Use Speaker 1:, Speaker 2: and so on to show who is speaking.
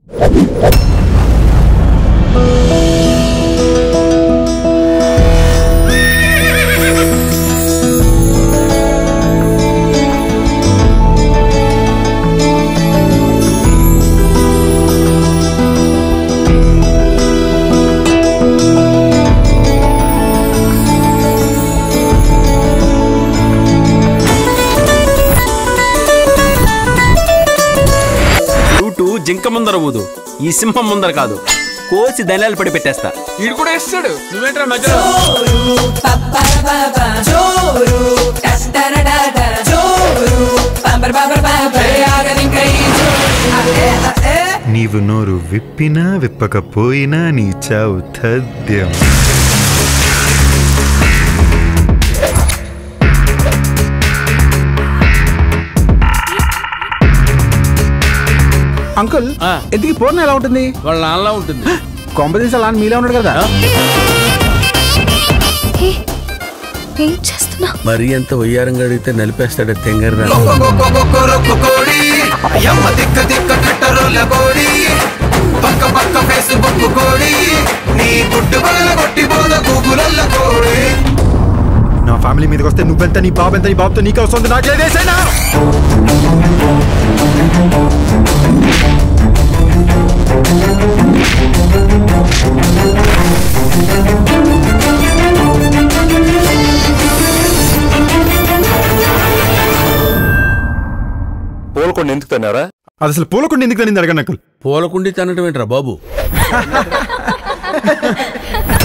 Speaker 1: Route జింక ముందర ఊదు ఈ సింహం ముందర కాదు కోసి ధనియాలు పడి పెట్టేస్తా
Speaker 2: వీడు కూడా వేస్తాడు నువ్వేంట్రా మధ్యలో
Speaker 3: నీవు నోరు విప్పినా విప్పకపోయినా నీ చావు తథ్యం
Speaker 4: అంకుల్
Speaker 1: ఆ.
Speaker 4: ఎందుకు పూర్ణ ఎలా ఉంటుంది
Speaker 1: వాళ్ళ నాన్నలా ఉంటుంది
Speaker 4: కొంపదీసి అలా అని మీలా ఉన్నాడు కదా
Speaker 5: హే, ఏం చేస్తున్నా
Speaker 1: మరి ఎంత వయ్యారంగా అడిగితే నలిపేస్తాడు తెంగర్రా
Speaker 3: నా ఫ్యామిలీ మీదకి వస్తే నువ్వెంత నీ బాబు ఎంత నీ బాబుతో నీకు వస్తుంది నాకు లేదేసైనా
Speaker 6: పూలకొండ ఎందుకు తన్నారా
Speaker 3: అది అసలు పూలకుండా ఎందుకు తనింది అడగండి అంకుల్
Speaker 1: పూలకుండి తినటం ఏంట్రా బాబు